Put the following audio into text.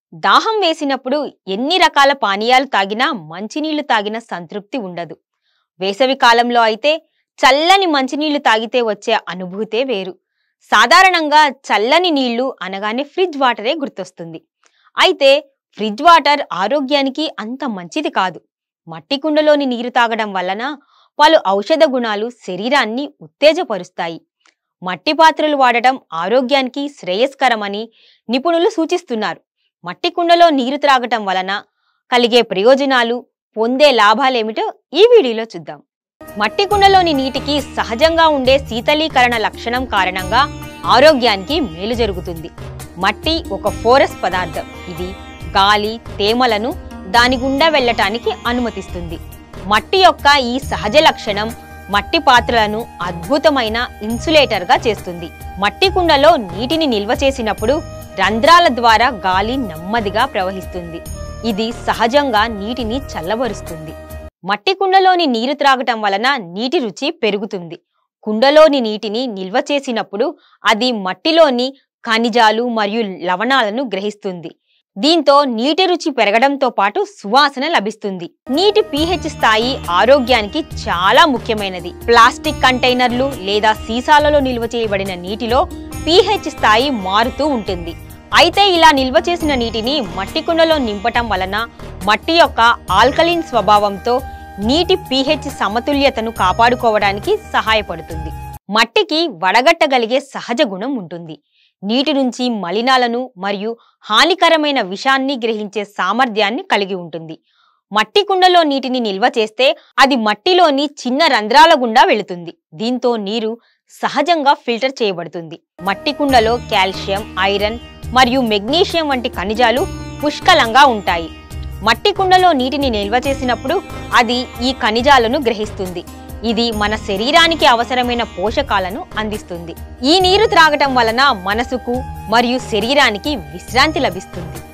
దాహం వేసినప్పుడు ఎన్ని రకాల పానీయాలు తాగినా మంచినీళ్లు తాగిన సంతృప్తి ఉండదు వేసవి కాలంలో అయితే చల్లని మంచినీళ్లు తాగితే వచ్చే అనుభూతే వేరు సాధారణంగా చల్లని నీళ్లు అనగానే ఫ్రిడ్జ్ వాటరే గుర్తొస్తుంది అయితే ఫ్రిడ్జ్ వాటర్ ఆరోగ్యానికి అంత మంచిది కాదు మట్టి కుండలోని నీరు తాగడం వలన పలు ఔషధ గుణాలు శరీరాన్ని ఉత్తేజపరుస్తాయి మట్టి పాత్రలు వాడటం ఆరోగ్యానికి శ్రేయస్కరమని నిపుణులు సూచిస్తున్నారు మట్టి కుండలో నీరు త్రాగటం వలన కలిగే ప్రయోజనాలు పొందే లాభాలేమిటో ఈ వీడియోలో చూద్దాం మట్టి కుండలోని నీటికి సహజంగా ఉండే శీతలీకరణ లక్షణం కారణంగా ఆరోగ్యానికి మేలు జరుగుతుంది మట్టి ఒక ఫోరస్ పదార్థం ఇది గాలి తేమలను దాని గుండా వెళ్ళటానికి అనుమతిస్తుంది మట్టి యొక్క ఈ సహజ లక్షణం మట్టి పాత్రలను అద్భుతమైన ఇన్సులేటర్గా చేస్తుంది మట్టి కుండలో నీటిని నిల్వ చేసినప్పుడు రంధ్రాల ద్వారా గాలి నెమ్మదిగా ప్రవహిస్తుంది ఇది సహజంగా నీటిని చల్లబరుస్తుంది మట్టి కుండలోని నీరు త్రాగటం వలన నీటి రుచి పెరుగుతుంది కుండలోని నీటిని నిల్వ చేసినప్పుడు అది మట్టిలోని ఖనిజాలు మరియు లవణాలను గ్రహిస్తుంది దీంతో నీటి రుచి పెరగడంతో పాటు సువాసన లభిస్తుంది నీటి pH స్థాయి ఆరోగ్యానికి చాలా ముఖ్యమైనది ప్లాస్టిక్ కంటైనర్లు లేదా సీసాలలో నిల్వ చేయబడిన నీటిలో pH స్థాయి మారుతూ ఉంటుంది అయితే ఇలా నిల్వ చేసిన నీటిని మట్టి కుండలో నింపటం వలన మట్టి యొక్క ఆల్కలిన్ స్వభావంతో నీటి pH సమతుల్యతను కాపాడుకోవడానికి సహాయపడుతుంది మట్టికి వడగట్టగలిగే సహజ గుణం ఉంటుంది నీటి నుంచి మలినాలను మరియు హానికరమైన విషాన్ని గ్రహించే సామర్థ్యాన్ని కలిగి ఉంటుంది మట్టి కుండలో నీటిని నిల్వ చేస్తే అది మట్టిలోని చిన్న రంధ్రాల గుండా వెళుతుంది దీంతో నీరు సహజంగా ఫిల్టర్ చేయబడుతుంది మట్టి కుండలో కాల్షియం ఐరన్ మరియు మెగ్నీషియం వంటి ఖనిజాలు పుష్కలంగా ఉంటాయి మట్టి కుండలో నీటిని నిల్వ చేసినప్పుడు అది ఈ ఖనిజాలను గ్రహిస్తుంది ఇది మన శరీరానికి అవసరమైన పోషకాలను అందిస్తుంది ఈ నీరు త్రాగటం వలన మనసుకు మరియు శరీరానికి విశ్రాంతి లభిస్తుంది